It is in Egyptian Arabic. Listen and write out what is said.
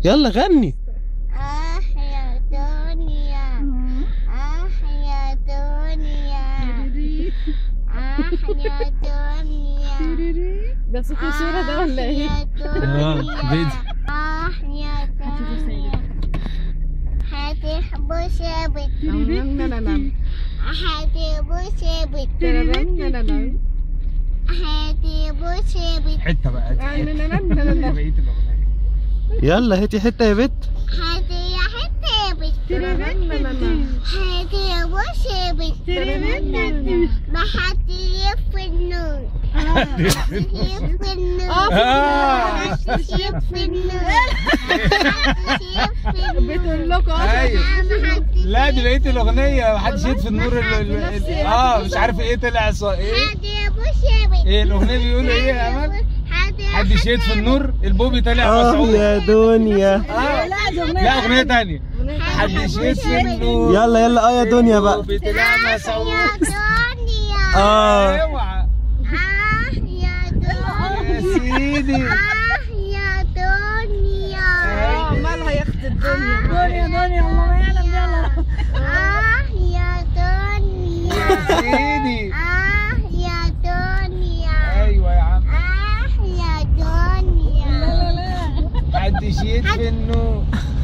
يلا غني آه يا دنيا آه يا دنيا آه يا دنيا ده صوت الصورة ده ولا ايه؟ يا آه، دنيا فيديو. آه يا دنيا هاتي بوسة بت هاتي بوسة بت هاتي بوسة بت حته بقى بقيه الاغنيه يلا هاتي حته يا بت هاتي يا حتة بت هاتي بوسة بت ما حد يف النور يف النور آه. يف النور يف النور بتقول لكم ايوه محدش لا دي بقيه الاغنيه محدش يطفي النور ال- ال- ال- نفسي- اه مش عارف ايه طلع ص- ايه هاتي بوسة بت ايه الاغنيه بيقولوا ايه يا امل محدش يطفي النور البوبي طلع اه مسعود يا دنيا اه لا اغنيه تانية محدش يطفي النور يلا يلا اه يا دنيا بقى البوبي طلع مسعود يا دنيا اه اوعى آه يا دنيا يا سيدي آه يا دنيا اه مالها يا اخت الدنيا دنيا دنيا الله ما يعلم يلا آه يا دنيا يا سيدي آه يا دنيا ايوه يا عم آه يا دنيا محدش يطفي النور